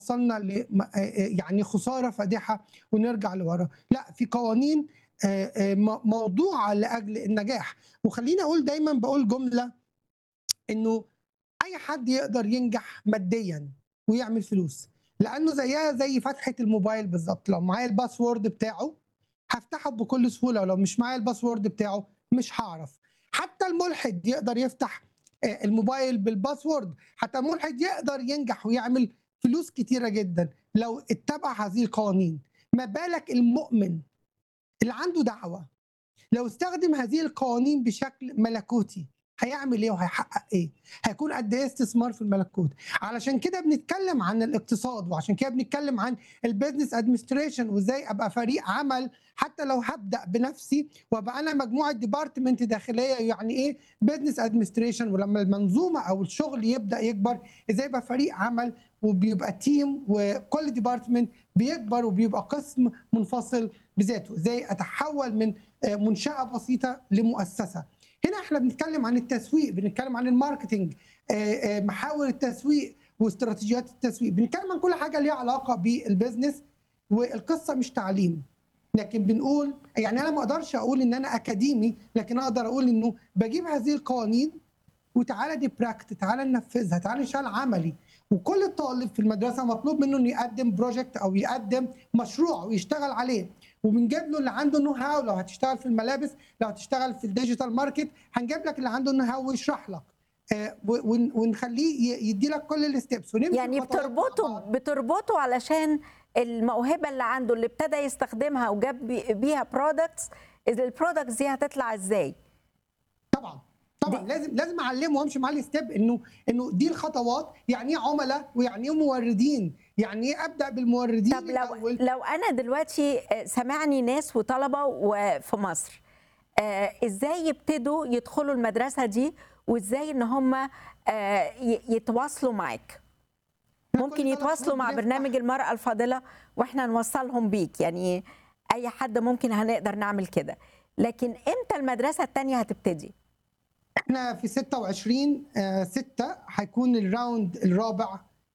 وصلنا ل يعني خساره فادحه ونرجع لورا لا في قوانين آه، آه، م- موضوعه لاجل النجاح وخليني اقول دايما بقول جمله انه اي حد يقدر ينجح ماديا ويعمل فلوس لانه زيها زي فتحه الموبايل بالظبط لو معايا الباسورد بتاعه هفتحه بكل سهوله ولو مش معايا الباسورد بتاعه مش هعرف حتى الملحد يقدر يفتح آه، الموبايل بالباسورد حتى الملحد يقدر ينجح ويعمل فلوس كتيره جدا لو اتبع هذه القوانين ما بالك المؤمن اللي عنده دعوه لو استخدم هذه القوانين بشكل ملكوتي هيعمل ايه وهيحقق ايه هيكون قد ايه استثمار في الملكوت علشان كده بنتكلم عن الاقتصاد وعشان كده بنتكلم عن البيزنس ادمنستريشن وازاي ابقى فريق عمل حتى لو هبدا بنفسي وابقى انا مجموعه ديبارتمنت داخليه يعني ايه بيزنس ادمنستريشن ولما المنظومه او الشغل يبدا يكبر ازاي يبقى فريق عمل وبيبقى تيم وكل ديبارتمنت بيكبر وبيبقى قسم منفصل بذاته ازاي اتحول من آه، منشاه بسيطه لمؤسسه هنا احنا بنتكلم عن التسويق بنتكلم عن الماركتينج آه، آه، محاور التسويق واستراتيجيات التسويق بنتكلم عن كل حاجه ليها علاقه بالبيزنس والقصه مش تعليم لكن بنقول يعني انا ما اقدرش اقول ان انا اكاديمي لكن اقدر اقول انه بجيب هذه القوانين وتعالى دي براكت تعالى ننفذها تعالى نشتغل عملي وكل طالب في المدرسه مطلوب منه انه يقدم بروجكت او يقدم مشروع ويشتغل عليه وبنجيب له اللي عنده نو هاو لو هتشتغل في الملابس لو هتشتغل في الديجيتال ماركت هنجيب لك اللي عنده نو هاو ويشرح لك آه، و- ون- ونخليه يدي لك كل الستبس ونمشي يعني خطوات مع بتربطه بعض. بتربطه علشان الموهبه اللي عنده اللي ابتدى يستخدمها وجاب بي- بيها برودكتس البرودكتس دي هتطلع ازاي طبعا طبعا لازم لازم اعلمه وامشي معاه الستيب انه انه دي الخطوات يعني ايه عملاء ويعني ايه موردين يعني ايه ابدا بالموردين طب لو الاول لو انا دلوقتي آه، سمعني ناس وطلبه وفي مصر آه، ازاي يبتدوا يدخلوا المدرسه دي وازاي ان هم آه، ي- يتواصلوا معاك ممكن كل ثلاث يتواصلوا شهور مع بنفتح- برنامج المرأة الفاضلة واحنا نوصلهم بيك يعني اي حد ممكن هنقدر نعمل كده لكن امتى المدرسة التانية هتبتدي احنا في 26 آه 6 هيكون الراوند الرابع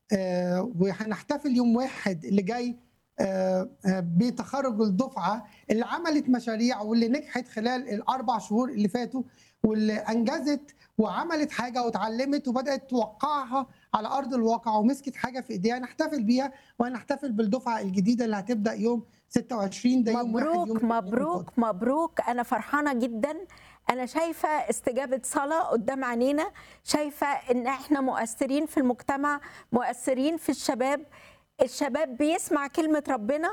آه وهنحتفل يوم واحد اللي جاي آه آه بتخرج الدفعه اللي عملت مشاريع واللي نجحت خلال الاربع شهور اللي فاتوا واللي انجزت وعملت حاجه واتعلمت وبدات توقعها على ارض الواقع ومسكت حاجه في ايديها نحتفل بيها وهنحتفل بالدفعه الجديده اللي هتبدا يوم 26 ده يوم واحد مبروك يوم مبروك مبروك انا فرحانة جدا انا شايفة استجابة صلاة قدام عينينا شايفة ان احنا مؤثرين في المجتمع مؤثرين في الشباب الشباب بيسمع كلمة ربنا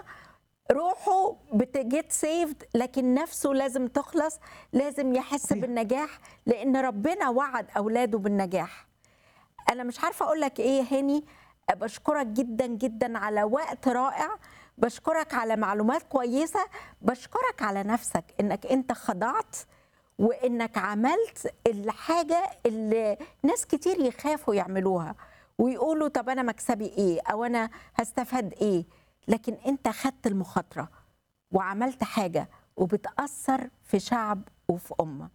روحه بتجيت سيفد لكن نفسه لازم تخلص لازم يحس صحيح. بالنجاح لان ربنا وعد اولاده بالنجاح انا مش عارفه اقول لك ايه هاني بشكرك جدا جدا على وقت رائع بشكرك على معلومات كويسه بشكرك على نفسك انك انت خضعت وانك عملت الحاجه اللي ناس كتير يخافوا يعملوها ويقولوا طب انا مكسبي ايه او انا هستفاد ايه لكن انت خدت المخاطره وعملت حاجه وبتاثر في شعب وفي امه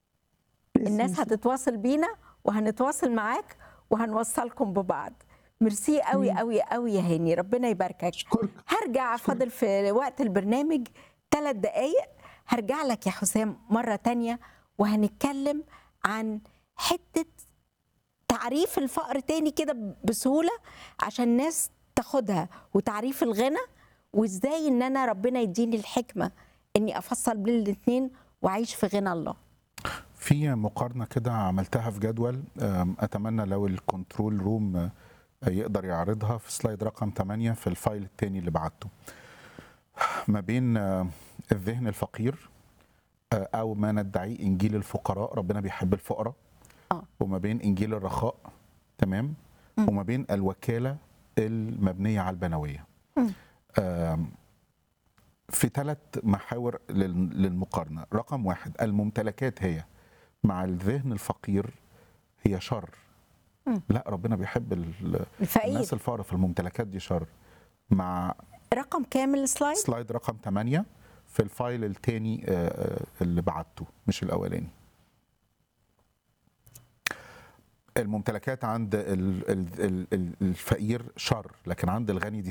الناس هتتواصل بينا وهنتواصل معاك وهنوصلكم ببعض ميرسي قوي قوي قوي يا هاني ربنا يباركك اشكرك هرجع فاضل في وقت البرنامج ثلاث دقايق هرجع لك يا حسام مرة تانية وهنتكلم عن حتة تعريف الفقر تاني كده بسهولة عشان الناس تاخدها وتعريف الغنى وازاي ان انا ربنا يديني الحكمة اني افصل بين الاتنين واعيش في غنى الله في مقارنه كده عملتها في جدول أم، اتمنى لو الكنترول روم أه، يقدر يعرضها في سلايد رقم 8 في الفايل التاني اللي بعته ما بين أه، الذهن الفقير أه، او ما ندعيه انجيل الفقراء ربنا بيحب الفقراء آه. وما بين انجيل الرخاء تمام وما بين الوكاله المبنيه على البنويه آم، في ثلاث محاور لل- للمقارنه رقم واحد الممتلكات هي مع الذهن الفقير هي شر لا ربنا بيحب ال- الفقير الناس الفقراء في الممتلكات دي شر مع رقم كامل السلايد سلايد رقم 8 في الفايل الثاني اللي بعته مش الاولاني الممتلكات عند ال- ال- ال- ال- الفقير شر لكن عند الغني دي